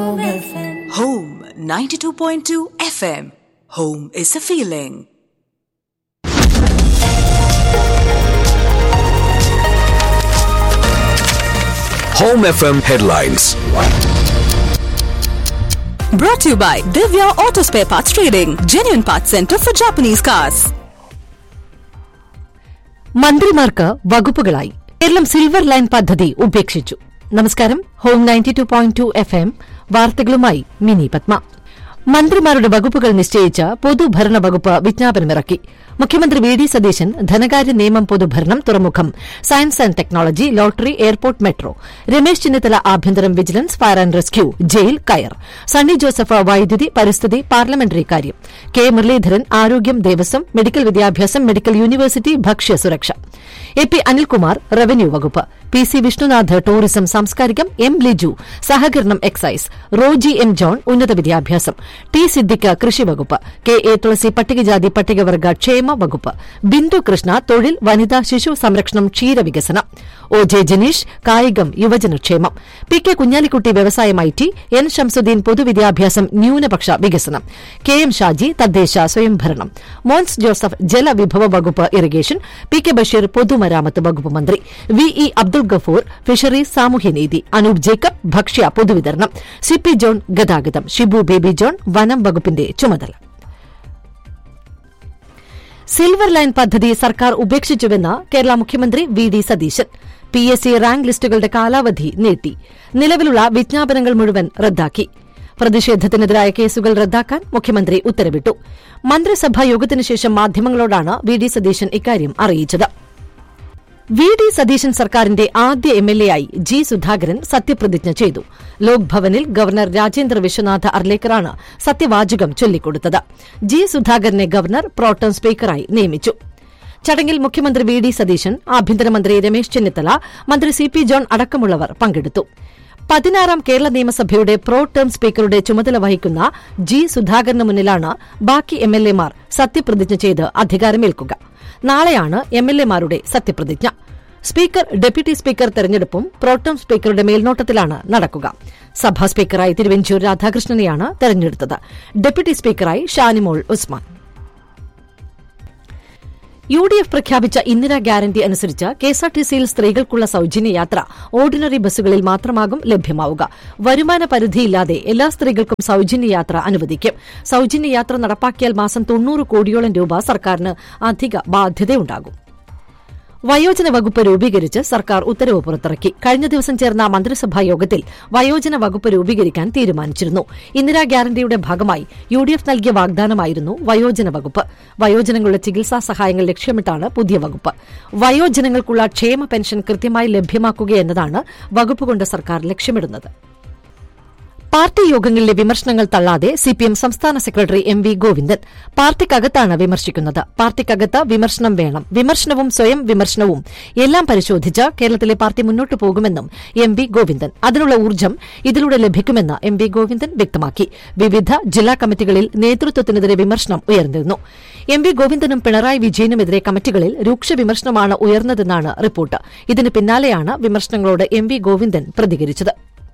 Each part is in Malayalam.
Home FM. Home 92.2 FM. Home is a feeling. Home FM headlines. Brought to you by Divya Auto Spare Parts Trading, genuine parts center for Japanese cars. മന്ത്രിമാർക്ക് വകുപ്പുകളായി കേരളം സിൽവർ ലൈൻ പദ്ധതി ഉപേക്ഷിച്ചു നമസ്കാരം home ninety two point two F M വാർത്തകളുമായി മിനി പത്മ മന്ത്രിമാരുടെ വകുപ്പുകൾ നിശ്ചയിച്ച പൊതുഭരണ വകുപ്പ് വിജ്ഞാപനമിറക്കി മുഖ്യമന്ത്രി വി ഡി സതീശൻ ധനകാര്യ നിയമം പൊതുഭരണം തുറമുഖം science and technology lottery airport metro Ramesh Chennithala ആഭ്യന്തരം vigilance fire and rescue jail coir Sunny Joseph വൈദ്യുതി പരിസ്ഥിതി പാർലമെന്ററി കാര്യം കെ മുരളീധരൻ ആരോഗ്യം ദേവസ്വം മെഡിക്കൽ വിദ്യാഭ്യാസം മെഡിക്കൽ യൂണിവേഴ്സിറ്റി ഭക്ഷ്യ സുരക്ഷ എ പി അനിൽകുമാർ റവന്യൂ വകുപ്പ് പി സി വിഷ്ണുനാഥ് ടൂറിസം സാംസ്കാരികം എം ലിജു സഹകരണം എക്സൈസ് റോജി എം ജോൺ ഉന്നത വിദ്യാഭ്യാസം ടി സിദ്ദിഖ് കൃഷി വകുപ്പ് കെ എ തുളസി പട്ടികജാതി പട്ടികവർഗ ക്ഷേമ വകുപ്പ് ബിന്ദു കൃഷ്ണ തൊഴിൽ വനിതാ ശിശു സംരക്ഷണം ക്ഷീരവികസനം ഒ ജെ ജനീഷ് കായികം യുവജനക്ഷേമം പി കെ കുഞ്ഞാലിക്കുട്ടി വ്യവസായം ഐ ടി എൻ ഷംസുദ്ദീൻ പൊതുവിദ്യാഭ്യാസം ന്യൂനപക്ഷ വികസനം കെ എം ഷാജി തദ്ദേശ സ്വയംഭരണം മോൻസ് ജോസഫ് ജലവിഭവ വകുപ്പ് ഇറിഗേഷൻ പി കെ ബഷീർ പൊതുമരാമത്ത് വകുപ്പ് മന്ത്രി V E Abdul Gafoor fisheries സാമൂഹ്യനീതി അനൂപ് ജേക്കബ് ഭക്ഷ്യ പൊതുവിതരണം സി പി ജോൺ ഗതാഗതം ഷിബു ബേബി ജോൺ വനം വകുപ്പിന്റെ ചുമതല സിൽവർ ലൈൻ പദ്ധതി സർക്കാർ ഉപേക്ഷിച്ചുവെന്ന് കേരള മുഖ്യമന്ത്രി V D Satheesan P S C rank ലിസ്റ്റുകളുടെ കാലാവധി നീട്ടി നിലവിലുള്ള വിജ്ഞാപനങ്ങൾ മുഴുവൻ റദ്ദാക്കി പ്രതിഷേധത്തിനെതിരായ കേസുകൾ റദ്ദാക്കാൻ മുഖ്യമന്ത്രി ഉത്തരവിട്ടു മന്ത്രിസഭാ യോഗത്തിനുശേഷം മാധ്യമങ്ങളോടാണ് വി ഡി സതീശൻ ഇക്കാര്യം അറിയിച്ചത് വി ഡി സതീശൻ സർക്കാരിന്റെ ആദ്യ എം എൽ എ ആയി ജി സുധാകരൻ സത്യപ്രതിജ്ഞ ചെയ്തു ലോക്ഭവനിൽ ഗവർണർ രാജേന്ദ്ര വിശ്വനാഥ് അർലേക്കറാണ് സത്യവാചകം ചൊല്ലിക്കൊടുത്തത് ജി സുധാകരനെ ഗവർണർ പ്രോട്ടം സ്പീക്കറായി നിയമിച്ചു ചടങ്ങിൽ മുഖ്യമന്ത്രി വി ഡി സതീശൻ ആഭ്യന്തരമന്ത്രി രമേശ് ചെന്നിത്തല മന്ത്രി സി പി ജോൺ അടക്കമുള്ളവർ പങ്കെടുത്തു പതിനാറാം കേരള നിയമസഭയുടെ പ്രോ ടേം സ്പീക്കറുടെ ചുമതല വഹിക്കുന്ന ജി സുധാകരന് മുന്നിലാണ് ബാക്കി എം എൽ എമാർ സത്യപ്രതിജ്ഞ ചെയ്ത് അധികാരമേൽക്കുക നാളെയാണ് എം എൽ എമാരുടെ സത്യപ്രതിജ്ഞ സ്പീക്കർ ഡെപ്യൂട്ടി സ്പീക്കർ തെരഞ്ഞെടുപ്പും പ്രോട്ടം സ്പീക്കറുടെ മേൽനോട്ടത്തിലാണ് നടക്കുക സഭാ സ്പീക്കറായി തിരുവഞ്ചൂർ രാധാകൃഷ്ണനെയാണ് തെരഞ്ഞെടുത്തത് ഡെപ്യൂട്ടി സ്പീക്കറായി Shanimol Usman U D F പ്രഖ്യാപിച്ച ഇന്ദിരാ ഗ്യാരണ്ടി അനുസരിച്ച് കെഎസ്ആർടിസിയിൽ സ്ത്രീകൾക്കുള്ള സൌജന്യ യാത്ര ഓർഡിനറി ബസ്സുകളിൽ മാത്രമാകും ലഭ്യമാവുക വരുമാന പരിധിയില്ലാതെ എല്ലാ സ്ത്രീകൾക്കും സൌജന്യ യാത്ര അനുവദിക്കും സൌജന്യ യാത്ര നടപ്പാക്കിയാൽ മാസം തൊണ്ണൂറ് കോടിയോളം രൂപ സർക്കാരിന് അധിക ബാധ്യതയുണ്ടാകും വയോജന വകുപ്പ് രൂപീകരിച്ച് സർക്കാർ ഉത്തരവ് പുറത്തിറക്കി കഴിഞ്ഞ ദിവസം ചേർന്ന മന്ത്രിസഭാ യോഗത്തിൽ വയോജന വകുപ്പ് രൂപീകരിക്കാൻ തീരുമാനിച്ചിരുന്നു ഇന്ദിരാ ഗ്യാരണ്ടിയുടെ ഭാഗമായി യു ഡി എഫ് നൽകിയ വാഗ്ദാനമായിരുന്നു വയോജന വകുപ്പ് വയോജനങ്ങളുടെ ചികിത്സാ സഹായങ്ങൾ ലക്ഷ്യമിട്ടാണ് പുതിയ വകുപ്പ് വയോജനങ്ങൾക്കുള്ള ക്ഷേമ പെൻഷൻ കൃത്യമായി ലഭ്യമാക്കുകയെന്നതാണ് വകുപ്പ് കൊണ്ട് സർക്കാർ ലക്ഷ്യമിടുന്നത് പാർട്ടി യോഗങ്ങളിലെ വിമർശനങ്ങൾ തള്ളാതെ സിപിഎം സംസ്ഥാന സെക്രട്ടറി എം വി ഗോവിന്ദൻ പാർട്ടിക്കകത്താണ് വിമർശിക്കുന്നത് പാർട്ടിക്കകത്ത് വിമർശനം വേണം വിമർശനവും സ്വയം വിമർശനവും എല്ലാം പരിശോധിച്ച് കേരളത്തിലെ പാർട്ടി മുന്നോട്ടു പോകുമെന്നും എം വി ഗോവിന്ദൻ അതിനുള്ള ഊർജ്ജം ഇതിലൂടെ ലഭിക്കുമെന്ന് എം വി ഗോവിന്ദൻ വ്യക്തമാക്കി വിവിധ ജില്ലാ കമ്മിറ്റികളിൽ നേതൃത്വത്തിനെതിരെ വിമർശനം ഉയർന്നിരുന്നു എം വി ഗോവിന്ദനും പിണറായി വിജയനുമെതിരെ കമ്മിറ്റികളിൽ രൂക്ഷ വിമർശനമാണ് ഉയർന്നതെന്നാണ് റിപ്പോർട്ട് ഇതിന് പിന്നാലെയാണ് വിമർശനങ്ങളോട് എം വി ഗോവിന്ദൻ പ്രതികരിച്ചത്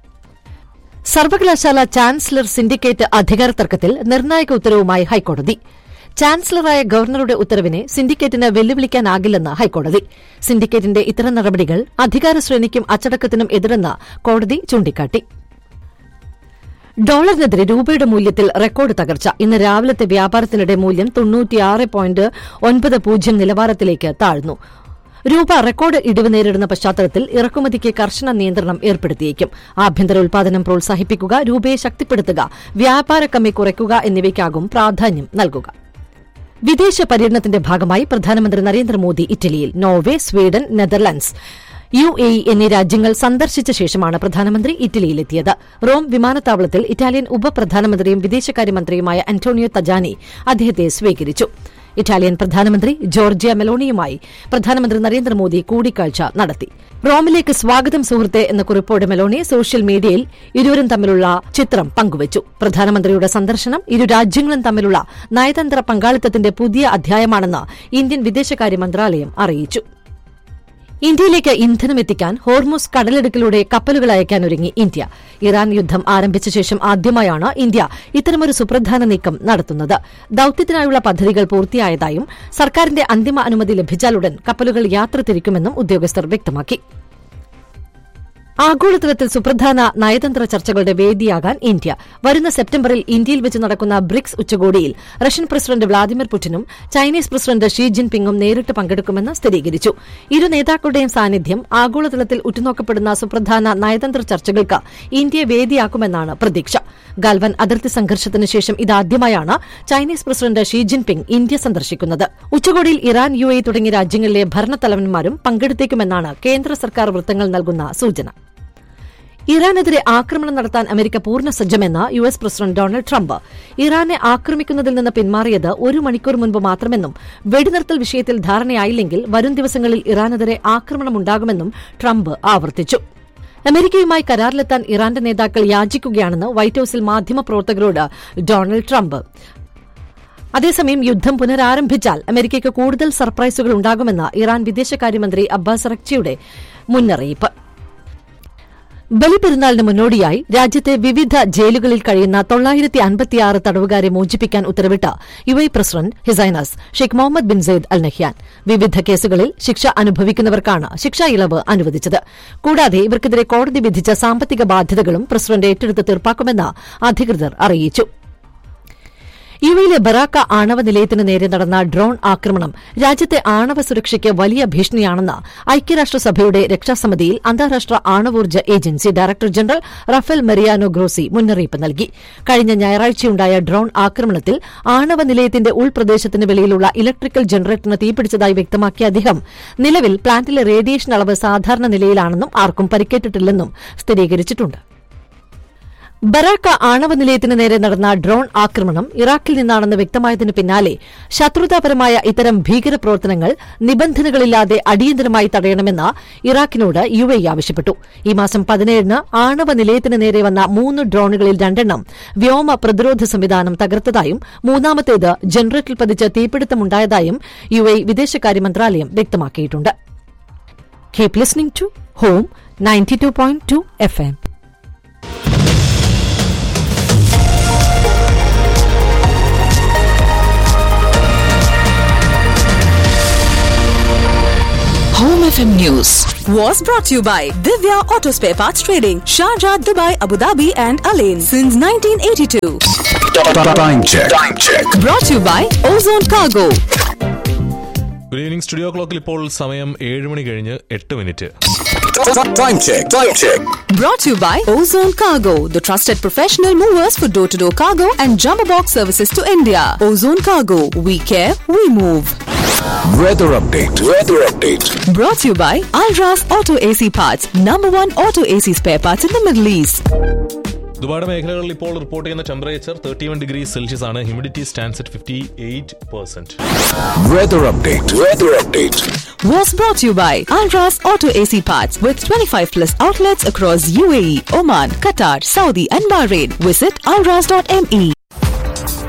സർവകലാശാല ചാൻസലർ സിൻഡിക്കേറ്റ് അധികാര തർക്കത്തിൽ നിർണായക ഉത്തരവുമായി ഹൈക്കോടതി ചാൻസലറായ ഗവർണറുടെ ഉത്തരവിനെ സിൻഡിക്കേറ്റിന് വെല്ലുവിളിക്കാനാകില്ലെന്ന് ഹൈക്കോടതി സിൻഡിക്കേറ്റിന്റെ ഇത്തരം നടപടികൾ അധികാര ശ്രേണിക്കും അച്ചടക്കത്തിനും എതിരെന്ന് കോടതി ചൂണ്ടിക്കാട്ടി ഡോളറിനെതിരെ രൂപയുടെ മൂല്യത്തിൽ റെക്കോർഡ് തകർച്ച ഇന്ന് രാവിലത്തെ വ്യാപാരത്തിനിടെ മൂല്യം തൊണ്ണൂറ്റിയാറ് പോയിന്റ് ഒൻപത് പൂജ്യം നിലവാരത്തിലേക്ക് താഴ്ന്നു രൂപ റെക്കോർഡ് ഇടിവ് നേരിടുന്ന പശ്ചാത്തലത്തിൽ ഇറക്കുമതിക്ക് കർശന നിയന്ത്രണം ഏർപ്പെടുത്തിയേക്കും ആഭ്യന്തര ഉൽപാദനം പ്രോത്സാഹിപ്പിക്കുക രൂപയെ ശക്തിപ്പെടുത്തുക വ്യാപാര കമ്മി കുറയ്ക്കുക എന്നിവയ്ക്കാകും പ്രാധാന്യം നൽകുക വിദേശ പര്യടനത്തിന്റെ ഭാഗമായി പ്രധാനമന്ത്രി നരേന്ദ്രമോദി ഇറ്റലിയിൽ Norway Sweden Netherlands U A E എന്നീ രാജ്യങ്ങൾ സന്ദർശിച്ച ശേഷമാണ് പ്രധാനമന്ത്രി ഇറ്റലിയിലെത്തിയത് റോം വിമാനത്താവളത്തിൽ ഇറ്റാലിയൻ ഉപപ്രധാനമന്ത്രിയും വിദേശകാര്യമന്ത്രിയുമായ അന്റോണിയോ തജാനി അദ്ദേഹത്തെ സ്വീകരിച്ചു ഇറ്റാലിയൻ പ്രധാനമന്ത്രി ജോർജിയ മെലോണിയുമായി പ്രധാനമന്ത്രി നരേന്ദ്രമോദി കൂടിക്കാഴ്ച നടത്തി റോമിലേക്ക് സ്വാഗതം സുഹൃത്തെ എന്ന കുറിപ്പോടെ മെലോണി സോഷ്യൽ മീഡിയയിൽ ഇരുവരും തമ്മിലുള്ള ചിത്രം പങ്കുവച്ചു പ്രധാനമന്ത്രിയുടെ സന്ദർശനം ഇരു രാജ്യങ്ങളും തമ്മിലുള്ള നയതന്ത്ര പങ്കാളിത്തത്തിന്റെ പുതിയ അധ്യായമാണെന്ന് ഇന്ത്യൻ വിദേശകാര്യ മന്ത്രാലയം അറിയിച്ചു ഇന്ത്യയിലേക്ക് ഇന്ധനം എത്തിക്കാൻ ഹോർമുസ് കടലിടുക്കിലൂടെ കപ്പലുകൾ അയക്കാൻ ഒരുങ്ങി ഇന്ത്യ ഇറാൻ യുദ്ധം ആരംഭിച്ച ശേഷം ആദ്യമായാണ് ഇന്ത്യ ഇത്തരമൊരു സുപ്രധാന നീക്കം നടത്തുന്നത് ദൌത്യത്തിനായുള്ള പദ്ധതികൾ പൂർത്തിയായതായും സർക്കാരിന്റെ അന്തിമ അനുമതി ലഭിച്ചാലുടൻ കപ്പലുകൾ യാത്ര തിരിക്കുമെന്നും ഉദ്യോഗസ്ഥർ വ്യക്തമാക്കി ആഗോളതലത്തിൽ സുപ്രധാന നയതന്ത്ര ചർച്ചകളുടെ വേദിയാകാൻ ഇന്ത്യ വരുന്ന സെപ്റ്റംബറിൽ ഇന്ത്യയിൽ വെച്ച് നടക്കുന്ന ബ്രിക്സ് ഉച്ചകോടിയിൽ റഷ്യൻ പ്രസിഡന്റ് വ്ളാദിമിർ പുടിനും ചൈനീസ് പ്രസിഡന്റ് ഷീ ജിൻപിങ്ങും നേരിട്ട് പങ്കെടുക്കുമെന്ന് സ്ഥിരീകരിച്ചു ഇരു നേതാക്കളുടെയും സാന്നിധ്യം ആഗോളതലത്തിൽ ഉറ്റുനോക്കപ്പെടുന്ന സുപ്രധാന നയതന്ത്ര ചർച്ചകൾക്ക് ഇന്ത്യയെ വേദിയാക്കുമെന്നാണ് പ്രതീക്ഷ ഗാൽവൻ അതിർത്തി സംഘർഷത്തിന് ശേഷം ഇതാദ്യമായാണ് Chinese president Xi Jinping India സന്ദർശിക്കുന്നത് ഉച്ചകോടിയിൽ ഇറാൻ യു എ തുടങ്ങിയ രാജ്യങ്ങളിലെ ഭരണത്തലവന്മാരും പങ്കെടുത്തേക്കുമെന്നാണ് കേന്ദ്ര സർക്കാർ വൃത്തങ്ങൾ നൽകുന്ന സൂചന ഇറാനെതിരെ ആക്രമണം നടത്താൻ അമേരിക്ക പൂർണ്ണ സജ്ജമെന്ന് U S president Donald Trump ഇറാനെ ആക്രമിക്കുന്നതിൽ നിന്ന് പിന്മാറിയത് ഒരു മണിക്കൂർ മുൻപ് മാത്രമെന്നും വെടിനിർത്തൽ വിഷയത്തിൽ ധാരണയായില്ലെങ്കിൽ വരും ദിവസങ്ങളിൽ ഇറാനെതിരെ ആക്രമണമുണ്ടാകുമെന്നും ട്രംപ് ആവർത്തിച്ചു അമേരിക്കയുമായി കരാറിലെത്താൻ ഇറാന്റെ നേതാക്കൾ യാചിക്കുകയാണെന്ന് വൈറ്റ് ഹൌസിൽ മാധ്യമപ്രവർത്തകരോട് ഡൊണാൾഡ് ട്രംപ് അതേസമയം യുദ്ധം പുനരാരംഭിച്ചാൽ അമേരിക്കയ്ക്ക് കൂടുതൽ സർപ്രൈസുകൾ ഉണ്ടാകുമെന്ന് ഇറാൻ വിദേശകാര്യമന്ത്രി അബ്ബാസ് അറക്ചിയുടെ മുന്നറിയിപ്പ് ബലിപെരുന്നാളിന് മുന്നോടിയായി രാജ്യത്തെ വിവിധ ജയിലുകളിൽ കഴിയുന്ന തൊള്ളായിരത്തി അൻപത്തിയാറ് തടവുകാരെ മോചിപ്പിക്കാൻ ഉത്തരവിട്ട U A president his highness Sheikh Mohammed bin Zayed Al Nahyan വിവിധ കേസുകളിൽ ശിക്ഷ അനുഭവിക്കുന്നവർക്കാണ് ശിക്ഷാ ഇളവ് അനുവദിച്ചത് കൂടാതെ ഇവർക്കെതിരെ കോടതി വിധിച്ച സാമ്പത്തിക ബാധ്യതകളും പ്രസിഡന്റ് ഏറ്റെടുത്ത് തീർപ്പാക്കുമെന്ന് അധികൃതർ അറിയിച്ചു യുഎയിലെ ബറാക്ക ആണവ നിലയത്തിന് നേരെ നടന്ന ഡ്രോൺ ആക്രമണം രാജ്യത്തെ ആണവ സുരക്ഷയ്ക്ക് വലിയ ഭീഷണിയാണെന്ന് ഐക്യരാഷ്ട്രസഭയുടെ രക്ഷാസമിതിയിൽ അന്താരാഷ്ട്ര ആണവോർജ്ജ agency director general Rafael Mariano Grossi മുന്നറിയിപ്പ് നൽകി കഴിഞ്ഞ ഞായറാഴ്ചയുണ്ടായ ഡ്രോൺ ആക്രമണത്തിൽ ആണവ നിലയത്തിന്റെ ഉൾപ്രദേശത്തിന് വെളിയിലുള്ള ഇലക്ട്രിക്കൽ ജനറേറ്ററിന് തീപിടിച്ചതായി വ്യക്തമാക്കിയ അദ്ദേഹം നിലവിൽ പ്ലാന്റിലെ റേഡിയേഷൻ അളവ് സാധാരണ നിലയിലാണെന്നും ആർക്കും പരിക്കേറ്റിട്ടില്ലെന്നും സ്ഥിരീകരിച്ചിട്ടുണ്ട് ബറാക്ക ആണവ നിലയത്തിന് നേരെ നടന്ന ഡ്രോൺ ആക്രമണം ഇറാഖിൽ നിന്നാണെന്ന് വ്യക്തമായതിനു പിന്നാലെ ശത്രുതാപരമായ ഇത്തരം ഭീകരപ്രവർത്തനങ്ങൾ നിബന്ധനകളില്ലാതെ അടിയന്തരമായി തടയണമെന്ന് ഇറാഖിനോട് യു എ ആവശ്യപ്പെട്ടു ഈ മാസം പതിനേഴിന് ആണവ നിലയത്തിന് നേരെ വന്ന മൂന്ന് ഡ്രോണുകളിൽ രണ്ടെണ്ണം വ്യോമ പ്രതിരോധ സംവിധാനം തകർത്തതായും മൂന്നാമത്തേത് ജനറേറ്ററിൽ പതിച്ച് തീപിടുത്തമുണ്ടായതായും യു എ വിദേശകാര്യ മന്ത്രാലയം വ്യക്തമാക്കിയിട്ടുണ്ട് keep listening to home ninety two point two F M Home FM News was brought to you by Divya Auto Spare Parts Trading, Sharjah, Dubai, Abu Dhabi, and Alain since 1982. Time check. Time check. Brought to you by Ozone Cargo. Good evening studio ക്ലോക്കിൽ ഇപ്പോൾ സമയം ഏഴ് മണി കഴിഞ്ഞ് എട്ട് minute Time check. Time check. Brought to you by Ozone Cargo, the trusted professional movers for door to door cargo and jumbo box services to India. Ozone Cargo, we care, we move. Weather update. Weather update. Brought to you by Alras Auto AC Parts, number one auto AC spare parts in the Middle East. ദുബായുടെ മേഖലകളിൽ ഇപ്പോൾ റിപ്പോർട്ട് ചെയ്യുന്ന temperature thirty one degree celsius ആണ് humidity stands at fifty eight percent Weather update. Weather update. Was brought to you by Alras Auto AC Parts with 25 plus outlets across UAE, Oman, Qatar, Saudi, and Bahrain. Visit alras.me.